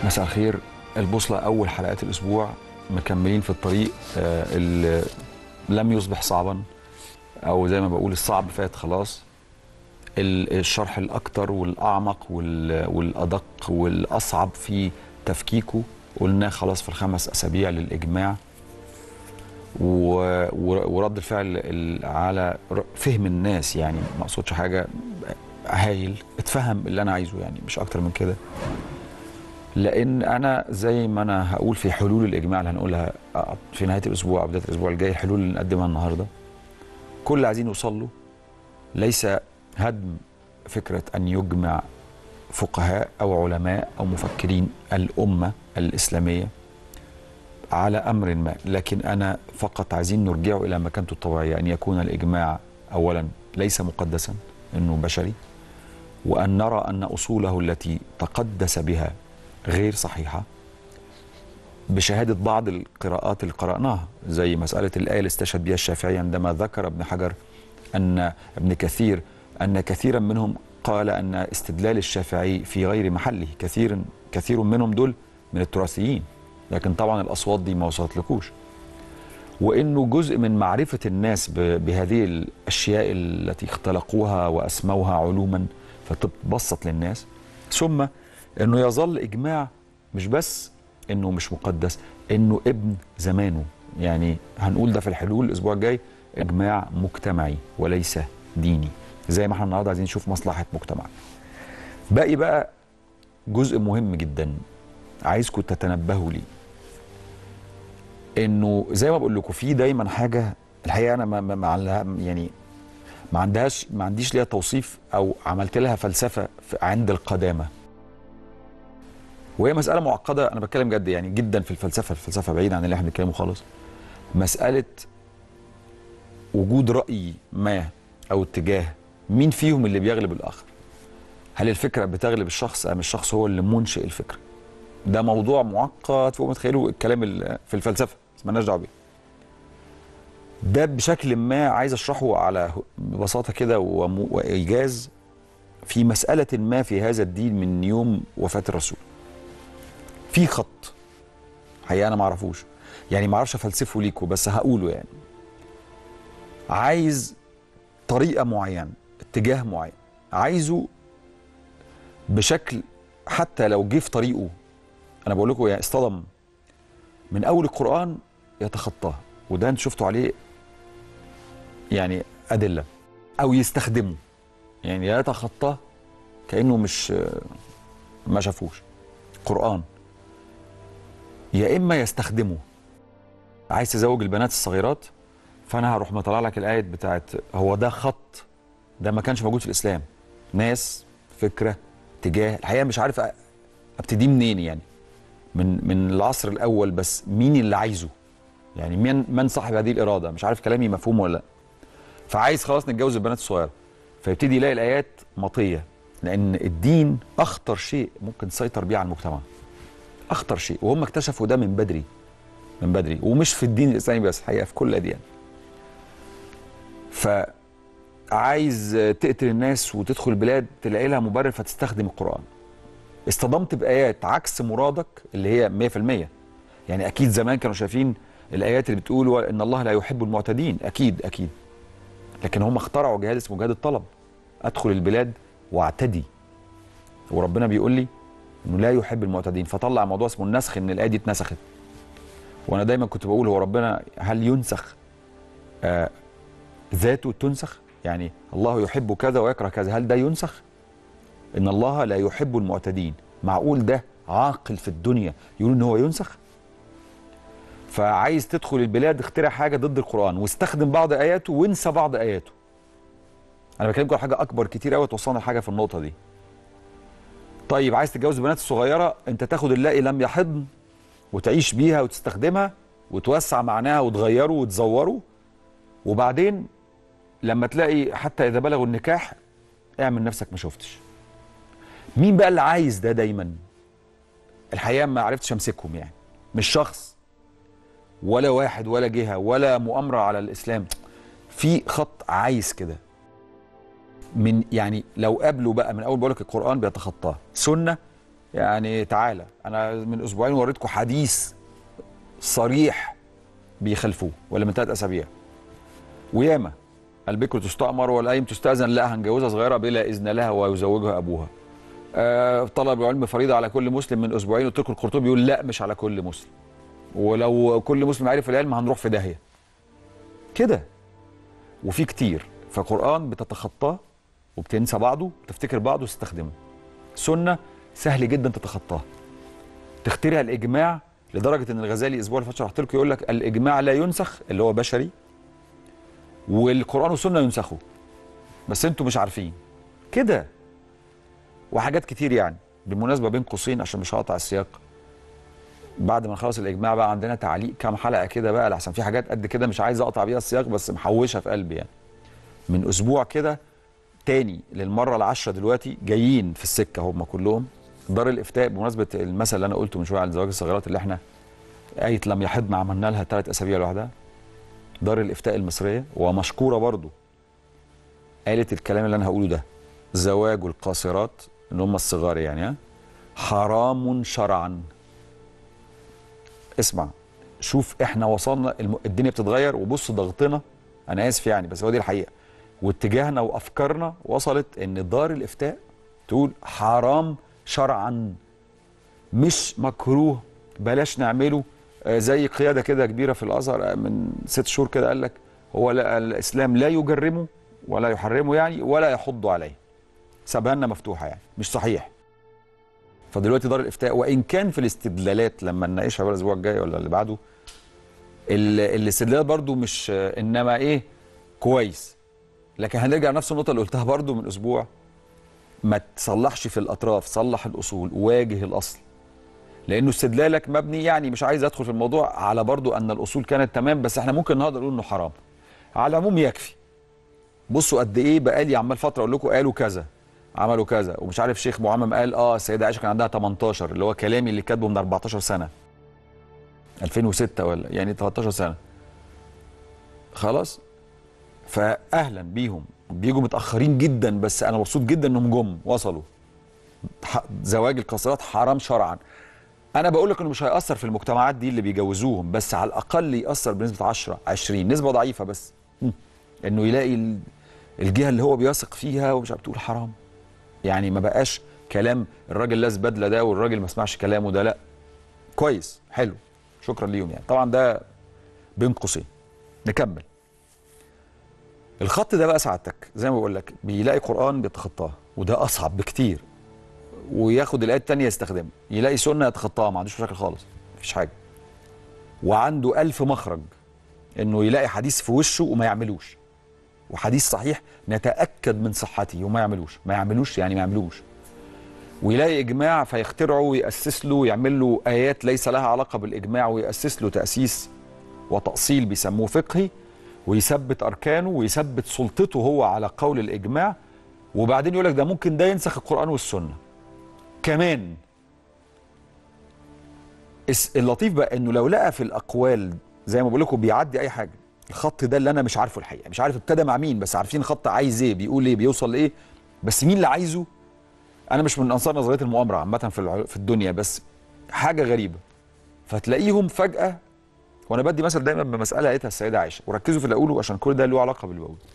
مساء الخير البوصلة أول حلقات الأسبوع مكملين في الطريق آه، اللي لم يصبح صعبا أو زي ما بقول الصعب فات خلاص ال- الشرح الأكتر والأعمق وال- والأدق والأصعب في تفكيكه قلناه خلاص في الخمس أسابيع للإجماع و- و- ورد الفعل ال- على ر- فهم الناس يعني ما اقصدش حاجه هايل اتفهم اللي انا عايزه يعني مش اكتر من كده لان انا زي ما انا هقول في حلول الاجماع اللي هنقولها في نهايه الاسبوع او بدايه الاسبوع الجاي الحلول اللي نقدمها النهارده كل اللي عايزين يوصل له ليس هدم فكره ان يجمع فقهاء او علماء او مفكرين الامه الاسلاميه على امر ما لكن انا فقط عايزين نرجعه الى مكانته الطبيعيه ان يكون الاجماع اولا ليس مقدسا انه بشري وان نرى ان اصوله التي تقدس بها غير صحيحه بشهاده بعض القراءات اللي قراناها زي مساله الايه اللي استشهد بها الشافعي عندما ذكر ابن حجر ان ابن كثير ان كثيرا منهم قال ان استدلال الشافعي في غير محله كثير كثير منهم دول من التراثيين لكن طبعا الاصوات دي ما وصلتلكوش وانه جزء من معرفه الناس ب- بهذه الاشياء التي اختلقوها واسموها علوما فتبسط للناس ثم انه يظل اجماع مش بس انه مش مقدس انه ابن زمانه يعني هنقول ده في الحلول الاسبوع الجاي اجماع مجتمعي وليس ديني زي ما احنا النهارده عايزين نشوف مصلحه مجتمع باقي بقى جزء مهم جدا عايزكم تتنبهوا ليه انه زي ما بقول لكم في دايما حاجه الحقيقه انا ما ما- ما لها- يعني ما عندهاش ما عنديش ليها توصيف او عملت لها فلسفه في- عند القدامى وهي مساله معقده انا بتكلم جد يعني جدا في الفلسفه الفلسفه بعيد عن اللي احنا بنتكلمه خالص مساله وجود راي ما او اتجاه مين فيهم اللي بيغلب الاخر هل الفكره بتغلب الشخص ام الشخص هو اللي منشئ الفكره ده موضوع معقد فوق ما تخيلوا الكلام ال- في الفلسفه بس مالناش دعوه بيه ده بشكل ما عايز اشرحه على ببساطه كده ومو- وايجاز في مساله ما في هذا الدين من يوم وفاه الرسول في خط حقيقه انا ما اعرفوش يعني ما اعرفش افلسفه ليكوا بس هقوله يعني عايز طريقه معينه اتجاه معين عايزه بشكل حتى لو جه في طريقه انا بقول لكم يعني اصطدم من اول القران يتخطاه وده انت شفتوا عليه يعني ادله او يستخدمه يعني يتخطاه كانه مش ما شافوش قران يا اما يستخدمه عايز تزوج البنات الصغيرات فانا هروح مطلع لك الايه بتاعت هو ده خط ده ما كانش موجود في الاسلام ناس فكره اتجاه الحقيقه مش عارف أ- ابتدي منين يعني من من العصر الاول بس مين اللي عايزه يعني من من صاحب هذه الاراده مش عارف كلامي مفهوم ولا لا فعايز خلاص نتجوز البنات الصغيره فيبتدي يلاقي الايات مطيه لان الدين اخطر شيء ممكن تسيطر بيه على المجتمع اخطر شيء وهم اكتشفوا ده من بدري من بدري ومش في الدين الاسلامي بس الحقيقه في كل الاديان فعايز تقتل الناس وتدخل البلاد تلاقي لها مبرر فتستخدم القران اصطدمت بايات عكس مرادك اللي هي 100% يعني اكيد زمان كانوا شايفين الايات اللي بتقول ان الله لا يحب المعتدين اكيد اكيد لكن هم اخترعوا جهاد اسمه جهاد الطلب ادخل البلاد واعتدي وربنا بيقول لي انه لا يحب المعتدين فطلع موضوع اسمه النسخ ان الايه دي اتنسخت وانا دايما كنت بقول هو ربنا هل ينسخ آه ذاته تنسخ يعني الله يحب كذا ويكره كذا هل ده ينسخ ان الله لا يحب المعتدين معقول ده عاقل في الدنيا يقول ان هو ينسخ فعايز تدخل البلاد اخترع حاجه ضد القران واستخدم بعض اياته وانسى بعض اياته انا بكلمكم على حاجه اكبر كتير قوي توصلنا لحاجه في النقطه دي طيب عايز تتجوز البنات الصغيره انت تاخد اللائي لم يحضن وتعيش بيها وتستخدمها وتوسع معناها وتغيره وتزوره وبعدين لما تلاقي حتى اذا بلغوا النكاح اعمل نفسك ما شفتش مين بقى اللي عايز ده دايما الحقيقه ما عرفتش امسكهم يعني مش شخص ولا واحد ولا جهه ولا مؤامره على الاسلام في خط عايز كده من يعني لو قابله بقى من اول بقول لك القران بيتخطاه سنه يعني تعالى انا من اسبوعين وريتكم حديث صريح بيخالفوه ولا من ثلاث اسابيع وياما البكر تستأمر والايم تستأذن لا هنجوزها صغيره بلا اذن لها ويزوجها ابوها آه طلب العلم فريضه على كل مسلم من اسبوعين قلت لكم القرطبي يقول لا مش على كل مسلم ولو كل مسلم عرف العلم هنروح في داهيه كده وفي كتير فقرآن بتتخطاه وبتنسى بعضه تفتكر بعضه وتستخدمه سنة سهل جدا تتخطاها تخترع الإجماع لدرجة إن الغزالي الأسبوع اللي فات شرحت لكم يقول لك الإجماع لا ينسخ اللي هو بشري والقرآن والسنة ينسخوا بس أنتوا مش عارفين كده وحاجات كتير يعني بالمناسبة بين قوسين عشان مش هقطع السياق بعد ما نخلص الاجماع بقى عندنا تعليق كام حلقه كده بقى لحسن في حاجات قد كده مش عايز اقطع بيها السياق بس محوشها في قلبي يعني من اسبوع كده تاني للمره العاشره دلوقتي جايين في السكه هم كلهم دار الافتاء بمناسبه المثل اللي انا قلته من شويه على زواج الصغيرات اللي احنا ايه لم يحض ما عملنا لها ثلاث اسابيع لوحدها دار الافتاء المصريه ومشكوره برضو قالت الكلام اللي انا هقوله ده زواج القاصرات اللي هم الصغار يعني ها حرام شرعا اسمع شوف احنا وصلنا الم... الدنيا بتتغير وبص ضغطنا انا اسف يعني بس هو دي الحقيقه واتجاهنا وافكارنا وصلت ان دار الافتاء تقول حرام شرعا مش مكروه بلاش نعمله آه، زي قياده كده كبيره في الازهر آه، من ست شهور كده قال لك هو لا الاسلام لا يجرمه ولا يحرمه يعني ولا يحض عليه سابها لنا مفتوحه يعني مش صحيح فدلوقتي دار الافتاء وان كان في الاستدلالات لما نناقشها بقى الاسبوع الجاي ولا اللي بعده ال- الاستدلالات برضو مش انما ايه كويس لكن هنرجع لنفس النقطه اللي قلتها برضو من اسبوع ما تصلحش في الاطراف صلح الاصول واجه الاصل لانه استدلالك مبني يعني مش عايز ادخل في الموضوع على برضو ان الاصول كانت تمام بس احنا ممكن النهارده نقول انه حرام على العموم يكفي بصوا قد ايه بقالي عمال فتره اقول لكم قالوا كذا عملوا كذا ومش عارف شيخ معمم قال اه السيده عائشه كان عندها 18 اللي هو كلامي اللي كاتبه من 14 سنه 2006 ولا يعني 13 سنه خلاص فاهلا بيهم بيجوا متاخرين جدا بس انا مبسوط جدا انهم جم وصلوا ح- زواج القاصرات حرام شرعا انا بقول لك انه مش هياثر في المجتمعات دي اللي بيجوزوهم بس على الاقل ياثر بنسبه 10 20 نسبه ضعيفه بس م. انه يلاقي ال- الجهه اللي هو بيثق فيها ومش عارف تقول حرام يعني ما بقاش كلام الراجل لاس بدله ده والراجل ما سمعش كلامه ده لا كويس حلو شكرا ليهم يعني طبعا ده بين قوسين نكمل الخط ده بقى سعادتك زي ما بقول لك بيلاقي قران بيتخطاه وده اصعب بكتير وياخد الايه الثانيه يستخدمها يلاقي سنه يتخطاها ما عندوش مشاكل خالص مفيش حاجه وعنده ألف مخرج انه يلاقي حديث في وشه وما يعملوش وحديث صحيح نتاكد من صحته وما يعملوش ما يعملوش يعني ما يعملوش ويلاقي اجماع فيخترعه وياسس له ويعمل له ايات ليس لها علاقه بالاجماع وياسس له تاسيس وتاصيل بيسموه فقهي ويثبت اركانه ويثبت سلطته هو على قول الاجماع وبعدين يقول لك ده ممكن ده ينسخ القران والسنه كمان الس- اللطيف بقى انه لو لقى في الاقوال زي ما بقول لكم بيعدي اي حاجه الخط ده اللي انا مش عارفه الحقيقه مش عارف ابتدى مع مين بس عارفين الخط عايز ايه بيقول ايه بيوصل لايه بس مين اللي عايزه انا مش من انصار نظريه المؤامره عامه في الع- في الدنيا بس حاجه غريبه فتلاقيهم فجاه وانا بدي مثل دايما بمساله قالتها السيده عائشه وركزوا في اللي اقوله عشان كل ده له علاقه باللي بقوله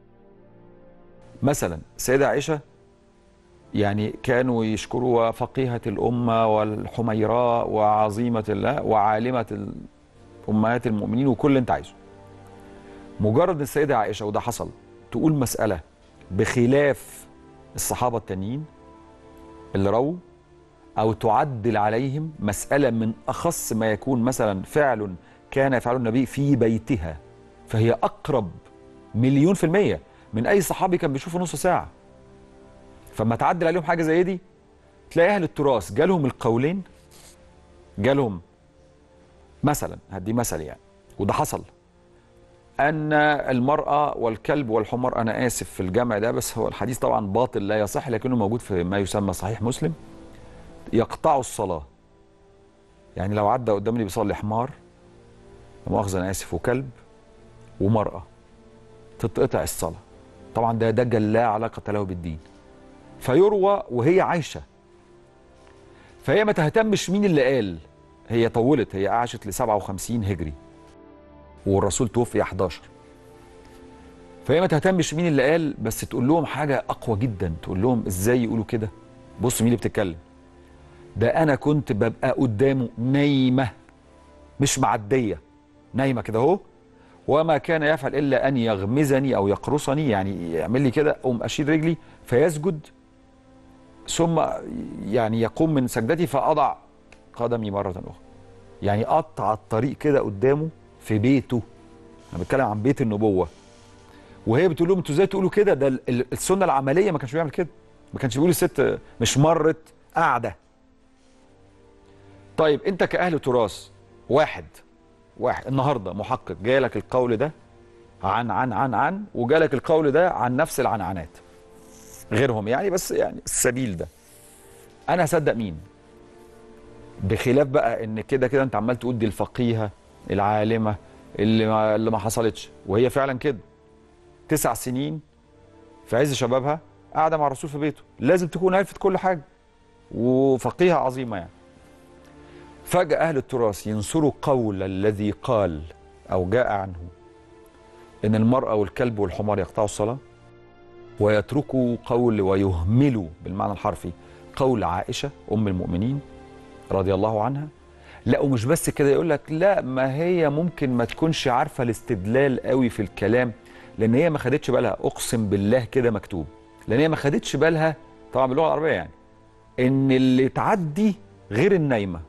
مثلا السيده عائشه يعني كانوا يشكروا فقيهة الأمة والحميراء وعظيمة الله وعالمة ال- أمهات المؤمنين وكل اللي أنت عايزه مجرد السيدة عائشة وده حصل تقول مسألة بخلاف الصحابة التانيين اللي رووا أو تعدل عليهم مسألة من أخص ما يكون مثلا فعل كان يفعله النبي في بيتها فهي أقرب مليون في المية من أي صحابي كان بيشوفه نص ساعة فما تعدل عليهم حاجه زي دي تلاقي اهل التراث جالهم القولين جالهم مثلا هدي مثل يعني وده حصل ان المراه والكلب والحمار انا اسف في الجمع ده بس هو الحديث طبعا باطل لا يصح لكنه موجود في ما يسمى صحيح مسلم يقطعوا الصلاه يعني لو عدى قدامي بيصلي حمار لا مؤاخذه انا اسف وكلب ومراه تتقطع الصلاه طبعا ده دجل لا علاقه له بالدين فيروى وهي عايشه فهي ما تهتمش مين اللي قال هي طولت هي عاشت ل 57 هجري والرسول توفي 11 فهي ما تهتمش مين اللي قال بس تقول لهم حاجه اقوى جدا تقول لهم ازاي يقولوا كده بص مين اللي بتتكلم ده انا كنت ببقى قدامه نايمه مش معديه نايمه كده اهو وما كان يفعل الا ان يغمزني او يقرصني يعني يعمل لي كده اقوم اشيل رجلي فيسجد ثم يعني يقوم من سجدتي فاضع قدمي مره اخرى يعني قطع الطريق كده قدامه في بيته انا بتكلم عن بيت النبوه وهي بتقول لهم انتوا ازاي تقولوا كده ده ال- ال- السنه العمليه ما كانش بيعمل كده ما كانش بيقول الست مش مرت قاعده طيب انت كاهل تراث واحد واحد النهارده محقق جالك القول ده عن عن عن عن وجالك القول ده عن نفس العنعنات غيرهم يعني بس يعني السبيل ده انا هصدق مين بخلاف بقى ان كده كده انت عمال تقول دي الفقيهه العالمه اللي ما اللي ما حصلتش وهي فعلا كده تسع سنين في عز شبابها قاعده مع الرسول في بيته لازم تكون عرفت كل حاجه وفقيهه عظيمه يعني فجأة أهل التراث ينصروا قول الذي قال أو جاء عنه إن المرأة والكلب والحمار يقطعوا الصلاة ويتركوا قول ويهملوا بالمعنى الحرفي قول عائشة أم المؤمنين رضي الله عنها لا ومش بس كده يقول لك لا ما هي ممكن ما تكونش عارفة الاستدلال قوي في الكلام لأن هي ما خدتش بالها أقسم بالله كده مكتوب لأن هي ما خدتش بالها طبعا باللغة العربية يعني إن اللي تعدي غير النايمة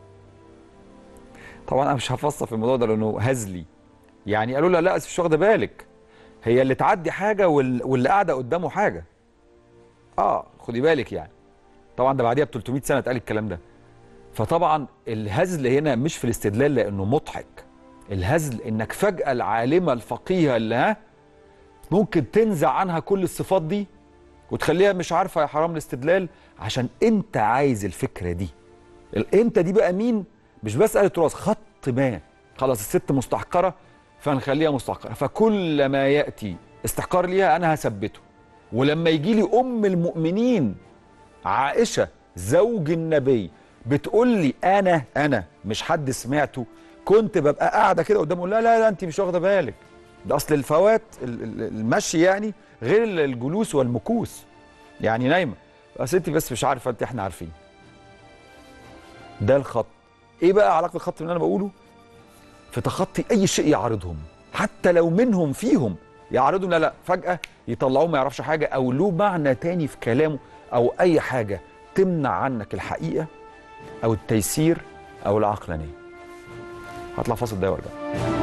طبعا انا مش هفصل في الموضوع ده لانه هزلي يعني قالوا لها لا بس مش واخده بالك هي اللي تعدي حاجه وال- واللي قاعده قدامه حاجه اه خدي بالك يعني طبعا ده بعديها ب 300 سنه اتقال الكلام ده فطبعا الهزل هنا مش في الاستدلال لانه مضحك الهزل انك فجاه العالمه الفقيهه اللي ها ممكن تنزع عنها كل الصفات دي وتخليها مش عارفه يا حرام الاستدلال عشان انت عايز الفكره دي انت دي بقى مين مش بس آلة تراث خط ما خلاص الست مستحقرة فنخليها مستحقرة فكل ما يأتي استحقار ليها أنا هثبته ولما يجي لي أم المؤمنين عائشة زوج النبي بتقول لي أنا أنا مش حد سمعته كنت ببقى قاعدة كده قدامه لا لا لا أنت مش واخدة بالك ده أصل الفوات ال- ال- المشي يعني غير الجلوس والمكوس يعني نايمة بس أنت بس مش عارفة أنت إحنا عارفين ده الخط ايه بقى علاقه الخط اللي انا بقوله في تخطي اي شيء يعارضهم حتى لو منهم فيهم يعارضهم لا لا فجاه يطلعوه ما يعرفش حاجه او له معنى تاني في كلامه او اي حاجه تمنع عنك الحقيقه او التيسير او العقلانيه هطلع فاصل ده وارجع